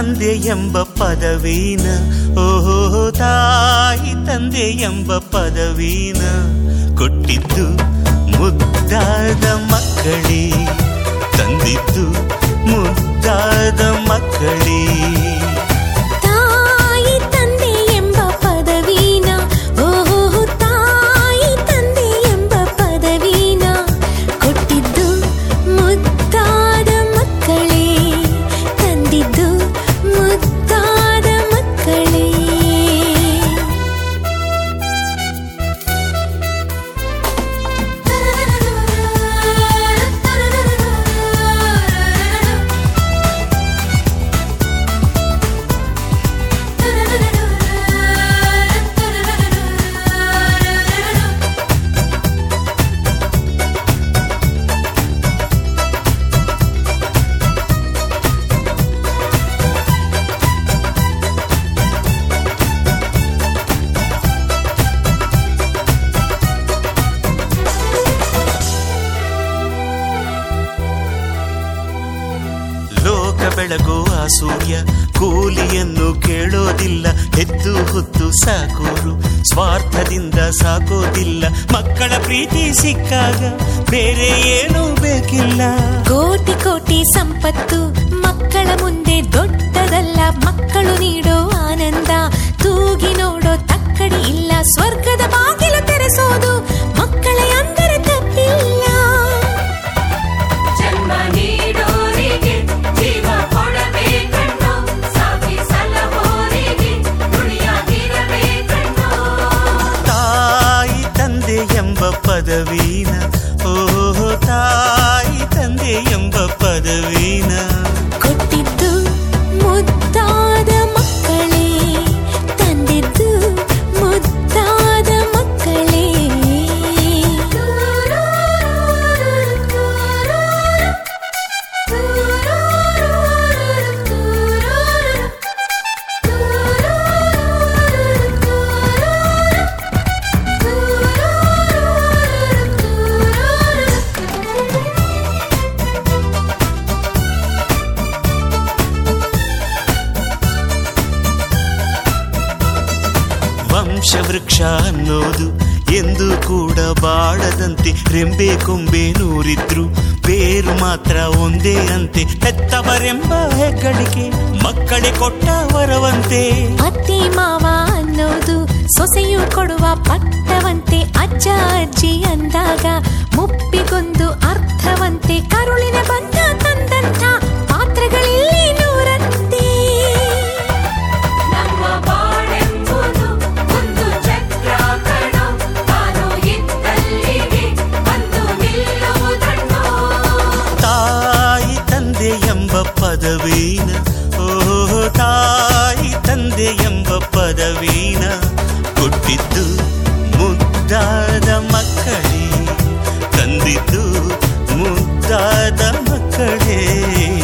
ತಂದೆ ಎಂಬ ಪದವೀನ ಓಹೋ ತಾಯಿ ತಂದೆ ಎಂಬ ಪದವೀನ ಕೊಟ್ಟಿದ್ದು ಮುದ್ದಾದ ಮಕ್ಕಳೇ ತಂದಿದ್ದು ಮುದ್ದಾದ ಮಕ್ಕಳೇ ತಾಯಿ ತಂದೆ ಎಂಬ ಪದವೀನ ಓಹೋ ತಾಯಿ ತಂದೆ ಎಂಬ ಪದವೀನ ಕೊಟ್ಟಿದ್ದು ಮುದ್ದಾದ ಮಕ್ಕಳೇ ತಂದಿದ್ದು ಮುದ್ದಾದ ಮಕ್ಕಳೇ ಲೋಕ ಬೆಳಗುವ ಸೂರ್ಯ ಕೂಲಿಯನ್ನು ಕೇಳೋದಿಲ್ಲ ಎದ್ದು ಹೊತ್ತು ಸಾಕೋರು ಸ್ವಾರ್ಥದಿಂದ ಸಾಕೋದಿಲ್ಲ ಮಕ್ಕಳ ಪ್ರೀತಿ ಸಿಕ್ಕಾಗ ಬೇರೆ ಏನೂ ಬೇಕಿಲ್ಲ ಕೋಟಿ ಕೋಟಿ ಸಂಪತ್ತು ಮಕ್ಕಳ ಮುಂದೆ ದೊಡ್ಡದಲ್ಲ ಮಕ್ಕಳು ನೀಡೋ ಆನಂದ ತೂಗಿ ನೋಡೋ ತಕ್ಕಡಿ ಇಲ್ಲ ಸ್ವರ್ಗದ ಬಾಗಿಲು ತೆರೆಸೋದು ಮಕ್ಕಳೇ ಅಂದರೆ ತಪ್ಪಿಲ್ಲ ಜನ್ಮ ನೀಡೋರಿಗೆ ಜೀವ ಕೊಡಬೇಕಣ್ಣೋ ಸಾಕಿ ಸಲಹೋರಿಗೆ ನುಡಿಯಾಗಿರಬೇಕಣ್ಣೋ ತಾಯಿ ತಂದೆ ಎಂಬ ಪದವೀನ ಓಹೋ ತಾಯಿ ತಂದೆ ಎಂಬ ಪದವೀನ ಕೊಟ್ಟಿದ್ದು ಮುದ್ದಾದ ಮಕ್ಕಳೇ ತಂದಿದ್ದು ಮುದ್ದಾದ ಮಕ್ಕಳೇ ವಂಶವೃಕ್ಷ ಅನ್ನೋದು ಎಂದು ಕೂಡ ಬಾಳದಂತೆ ರೆಂಬೆ ಕೊಂಬೆ ನೂರಿದ್ರು ಬೇರು ಮಾತ್ರ ಒಂದೇ ಅಂತೆ ಹೆತ್ತವರೆಂಬ ಹೆಗ್ಗಳಿಕೆ ಮಕ್ಕಳೇ ಕೊಟ್ಟ ವರವಂತೆ ಅತ್ತೆ ಮಾವ ಅನ್ನೋದು ಸೊಸೆಯು ಕೊಡುವ ಪಟ್ಟವಂತೆ ಅಜ್ಜ ಅಜ್ಜಿ ಅಂದಾಗ ಮುಪ್ಪಿಗೊಂದು ಅರ್ಥವಂತೆ ಕರುಳಿನ ಬಂಧ ತಂದಂಥ ಪಾತ್ರಗಳಿಲ್ಲಿ ನೂರಂತೆ ನಮ್ಮ ಬಾಳೆಂಬುದು ಒಂದು ಚಕ್ರ ಕಣೋ ತಾನು ಇದ್ದಲ್ಲಿಗೆ ಬಂದು ನಿಲ್ಲುವುದಣ್ಣೋ ತಾಯಿ ತಂದೆ ಎಂಬ ಪದವೀನ ಓ ತಾಯಿ ತಂದೆ ಎಂಬ ಪದವೀನ ಕೊಟ್ಟಿದ್ದು ಮುದ್ದಾದ ಮಕ್ಕಳೇ ತಂದಿದ್ದು ಮುದ್ದಾದ ಮಕ್ಕಳೇ